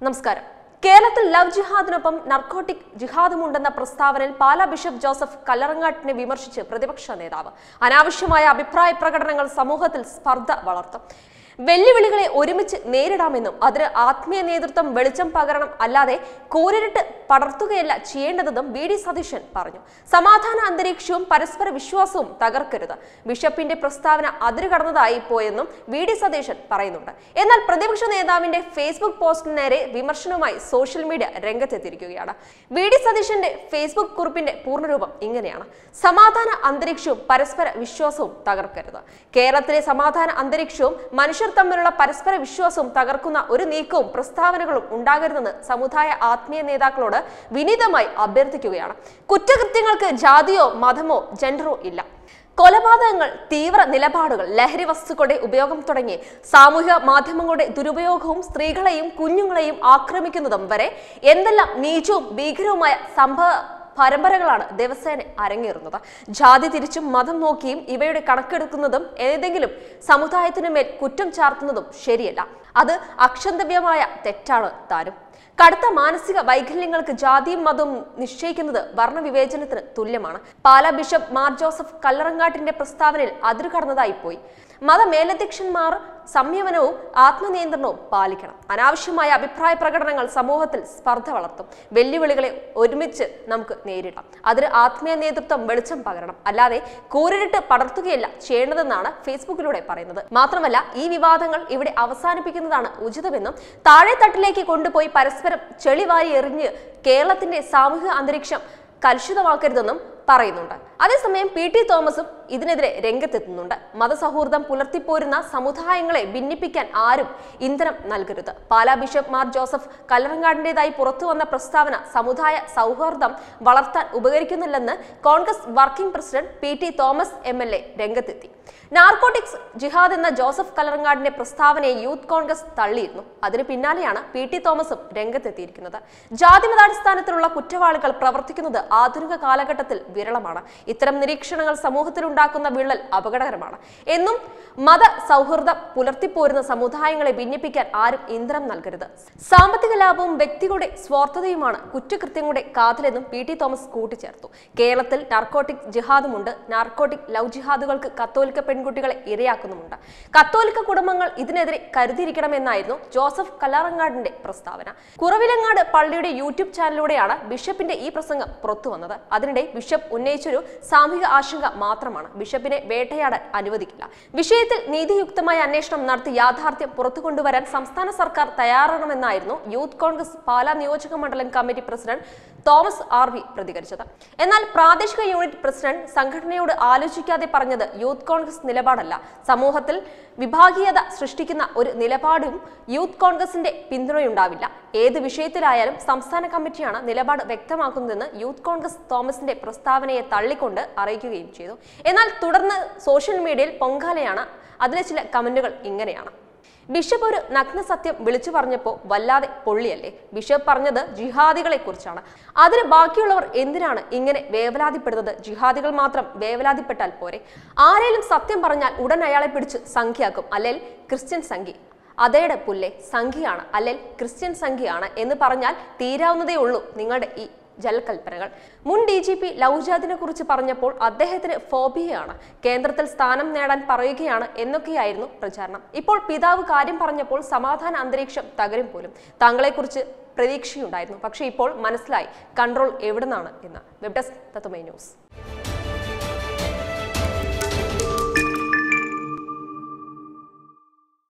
നമസ്കാരം കേരളത്തിൽ love ജിഹാദിനൊപ്പം narcotic ജിഹാദുമുണ്ടെന്ന പ്രസ്താവനയിൽ പാലാ ബിഷപ്പ് ജോസഫ് കല്ലറങ്ങാട്ടിനെ വിമർശിച്ച് പ്രതിപക്ഷ നേതാവ് അനാവശ്യമായ അഭിപ്രായ പ്രകടനങ്ങൾ സമൂഹത്തിൽ സ്പർദ്ധ വളർത്തും വെല്ലുവിളികളെ ഒരുമിച്ച് നേരിടാമെന്നും അതിന് ആത്മീയ നേതൃത്വം വെളിച്ചം പകരണം അല്ലാതെ കൂരിരുട്ട് പടർത്തുകയല്ല ചെയ്യേണ്ടതെന്നും വി ഡി സതീശൻ പറഞ്ഞു സമാധാന അന്തരീക്ഷവും പരസ്പര വിശ്വാസവും തകർക്കരുത് ബിഷപ്പിന്റെ പ്രസ്താവന അതിരുകടന്നതായി പോയെന്നും വി ഡി സതീശൻ പറയുന്നുണ്ട് എന്നാൽ പ്രതിപക്ഷ നേതാവിന്റെ ഫേസ്ബുക്ക് പോസ്റ്റിന് നേരെ വിമർശനവുമായി സോഷ്യൽ മീഡിയ രംഗത്തെത്തിയിരിക്കുകയാണ് വി ഡി സതീശന്റെ ഫേസ്ബുക്ക് കുറിപ്പിന്റെ പൂർണ്ണരൂപം ഇങ്ങനെയാണ് സമാധാന അന്തരീക്ഷവും പരസ്പര വിശ്വാസവും തകർക്കരുത് കേരളത്തിലെ സമാധാന അന്തരീക്ഷവും മനുഷ്യർ തമ്മിലുള്ള പരസ്പര വിശ്വാസവും തകർക്കുന്ന ഒരു നീക്കവും പ്രസ്താവനകളും ഉണ്ടാകരുതെന്ന് സമുദായ ആത്മീയ നേതാക്കളോട് വിനീതമായി അഭ്യർത്ഥിക്കുകയാണ് കുറ്റകൃത്യങ്ങൾക്ക് ജാതിയോ മതമോ ജെൻഡറോ ഇല്ല കൊലപാതകങ്ങൾ തീവ്ര നിലപാടുകൾ ലഹരി വസ്തുക്കളുടെ ഉപയോഗം തുടങ്ങി സാമൂഹിക മാധ്യമങ്ങളുടെ ദുരുപയോഗവും സ്ത്രീകളെയും കുഞ്ഞുങ്ങളെയും ആക്രമിക്കുന്നതും വരെ എന്തെല്ലാം നീചവും ഭീകരവുമായ സംഭവ പരമ്പരകളാണ് ദിവസേന അരങ്ങേറുന്നത് ജാതി തിരിച്ചും മതം നോക്കിയും ഇവയുടെ കണക്കെടുക്കുന്നതും ഏതെങ്കിലും സമുദായത്തിനു മേൽ കുറ്റം ചാർത്തുന്നതും ശരിയല്ല അത് അക്ഷന്തവ്യമായ തെറ്റാണ് താനും കടുത്ത മാനസിക വൈകല്യങ്ങൾക്ക് ജാതിയും മതവും നിശ്ചയിക്കുന്നത് വർണ്ണവിവേചനത്തിന് തുല്യമാണ് പാലാ ബിഷപ്പ് മാർ ജോസഫ് കല്ലറങ്ങാട്ടിന്റെ പ്രസ്താവനയിൽ അതിരുകടന്നതായി പോയി മതമേലധ്യക്ഷന്മാർ സംയമനവും ആത്മനിയന്ത്രണവും പാലിക്കണം അനാവശ്യമായ അഭിപ്രായ പ്രകടനങ്ങൾ സമൂഹത്തിൽ സ്പർദ്ധ വളർത്തും വെല്ലുവിളികളെ ഒരുമിച്ച് നമുക്ക് നേരിടാം അതിന് ആത്മീയ നേതൃത്വം വെളിച്ചം പകരണം അല്ലാതെ കൂരിട്ട് പടർത്തുകയല്ല ചെയ്യേണ്ടതെന്നാണ് ഫേസ്ബുക്കിലൂടെ പറയുന്നത് മാത്രമല്ല ഈ വിവാദങ്ങൾ ഇവിടെ അവസാനിപ്പിക്കുന്നതാണ് ഉചിതമെന്നും താഴെത്തട്ടിലേക്ക് കൊണ്ടുപോയി പരസ്പരം ചെളിവാരി എറിഞ്ഞ് കേരളത്തിന്റെ സാമൂഹിക അന്തരീക്ഷം കലുഷിതമാക്കരുതെന്നും പറയുന്നുണ്ട് അതേസമയം പി ടി തോമസും ഇതിനെതിരെ രംഗത്തെത്തുന്നുണ്ട് മതസൗഹൃദം പുലർത്തിപ്പോരുന്ന സമുദായങ്ങളെ ഭിന്നിപ്പിക്കാൻ ആരും ഇന്ധനം നൽകരുത് പാലാ ബിഷപ്പ് മാർ ജോസഫ് കല്ലറങ്ങാടിന്റേതായി പുറത്തുവന്ന പ്രസ്താവന സമുദായ സൗഹാർദ്ദം വളർത്താൻ ഉപകരിക്കുന്നില്ലെന്ന് Congress working president P T Thomas M L A രംഗത്തെത്തി നാർക്കോട്ടിക്സ് ജിഹാദ് എന്ന ജോസഫ് കല്ലറങ്ങാടിന്റെ പ്രസ്താവനയെ യൂത്ത് കോൺഗ്രസ് തള്ളിയിരുന്നു അതിന് പിന്നാലെയാണ് പി ടി തോമസും രംഗത്തെത്തിയിരിക്കുന്നത് ജാതിമതാടിസ്ഥാനത്തിലുള്ള കുറ്റവാളികൾ പ്രവർത്തിക്കുന്നത് ആധുനിക കാലഘട്ടത്തിൽ വിരളമാണ് ഇത്തരം നിരീക്ഷണങ്ങൾ സമൂഹത്തിൽ ഉണ്ടാക്കുന്ന വിള്ളൽ അപകടകരമാണ് എന്നും മത സൗഹൃദം പുലർത്തിപ്പോരുന്ന സമുദായങ്ങളെ ഭിന്നിപ്പിക്കാൻ ആരും ഇന്ധനം നൽകരുത് സാമ്പത്തിക ലാഭവും വ്യക്തികളുടെ സ്വാർത്ഥതയുമാണ് കുറ്റകൃത്യങ്ങളുടെ കാതലെന്നും പി ടി തോമസ് കൂട്ടിച്ചേർത്തു കേരളത്തിൽ നാർക്കോട്ടിക് ജിഹാദുമുണ്ട് നാർക്കോട്ടിക് ലവ് ജിഹാദുകൾക്ക് കത്തോലിക്ക പെൺകുട്ടികളെ ഇരയാക്കുന്നുമുണ്ട് കത്തോലിക്ക കുടുംബങ്ങൾ ഇതിനെതിരെ കരുതിയിരിക്കണമെന്നായിരുന്നു ജോസഫ് കല്ലാറങ്ങാടിന്റെ പ്രസ്താവന കുറവിലങ്ങാട് പള്ളിയുടെ യൂട്യൂബ് ചാനലിലൂടെയാണ് ബിഷപ്പിന്റെ ഈ പ്രസംഗം പുറത്തു വന്നത് അതിനിടെ ബിഷപ്പ് ഉന്നയിച്ചൊരു സാമൂഹിക ആശങ്ക മാത്രമാണ് ബിഷപ്പിനെ വേട്ടയാടാൻ അനുവദിക്കില്ല വിഷയത്തിൽ നീതിയുക്തമായ അന്വേഷണം നടത്തി യാഥാർത്ഥ്യം പുറത്തു കൊണ്ടുവരാൻ സംസ്ഥാന സർക്കാർ തയ്യാറാകണമെന്നായിരുന്നു യൂത്ത് കോൺഗ്രസ് പാലാ നിയോജക മണ്ഡലം committee president Thomas R V പ്രതികരിച്ചത് എന്നാൽ പ്രാദേശിക യൂണിറ്റ് പ്രസിഡന്റ് സംഘടനയോട് ആലോചിക്കാതെ പറഞ്ഞത് യൂത്ത് കോൺഗ്രസ് നിലപാടല്ല സമൂഹത്തിൽ വിഭാഗീയത സൃഷ്ടിക്കുന്ന ഒരു നിലപാടും യൂത്ത് കോൺഗ്രസിന്റെ പിന്തുണയുണ്ടാവില്ല ഏത് വിഷയത്തിലായാലും സംസ്ഥാന കമ്മിറ്റിയാണ് നിലപാട് വ്യക്തമാക്കുന്നതെന്ന് യൂത്ത് കോൺഗ്രസ് തോമസിന്റെ പ്രസ്താവനയെ തള്ളിക്കൊണ്ട് അറിയിക്കുകയും ചെയ്തു എന്നാൽ തുടർന്ന് സോഷ്യൽ മീഡിയയിൽ പൊങ്കാലയാണ് അതിലെ ചില കമന്റുകൾ ഇങ്ങനെയാണ് ബിഷപ്പ് ഒരു നഗ്ന സത്യം വിളിച്ചു പറഞ്ഞപ്പോൾ വല്ലാതെ പൊള്ളിയല്ലേ ബിഷപ്പ് പറഞ്ഞത് ജിഹാദികളെ കുറിച്ചാണ് അതിന് ബാക്കിയുള്ളവർ എന്തിനാണ് ഇങ്ങനെ വേവലാതിപ്പെടുന്നത് ജിഹാദികൾ മാത്രം വേവലാതിപ്പെട്ടാൽ പോരെ ആരേലും സത്യം പറഞ്ഞാൽ ഉടൻ അയാളെ പിടിച്ച് സംഖ്യയാക്കും അല്ലെങ്കിൽ ക്രിസ്ത്യൻ സംഖ്യ അതേടെ പുല്ലെ സംഖ്യയാണ് അല്ലെങ്കിൽ ക്രിസ്ത്യൻ സംഖ്യയാണ് എന്ന് പറഞ്ഞാൽ തീരാവുന്നതേ ഉള്ളൂ നിങ്ങളുടെ ഈ ജലകൽപ്പനകൾ മുൻ ഡി ജി പി ലൗജാദിനെ കുറിച്ച് പറഞ്ഞപ്പോൾ അദ്ദേഹത്തിന് ഫോബിയയാണ് കേന്ദ്രത്തിൽ സ്ഥാനം നേടാൻ പറയുകയാണ് എന്നൊക്കെയായിരുന്നു പ്രചാരണം ഇപ്പോൾ പിതാവ് കാര്യം പറഞ്ഞപ്പോൾ സമാധാന അന്തരീക്ഷം തകരും പോലും താങ്കളെക്കുറിച്ച് പ്രതീക്ഷയുണ്ടായിരുന്നു പക്ഷേ ഇപ്പോൾ മനസ്സിലായി കൺട്രോൾ എവിടുന്നാണ് എന്ന് വെബ് ഡെസ്ക് തത്തുമൈ ന്യൂസ്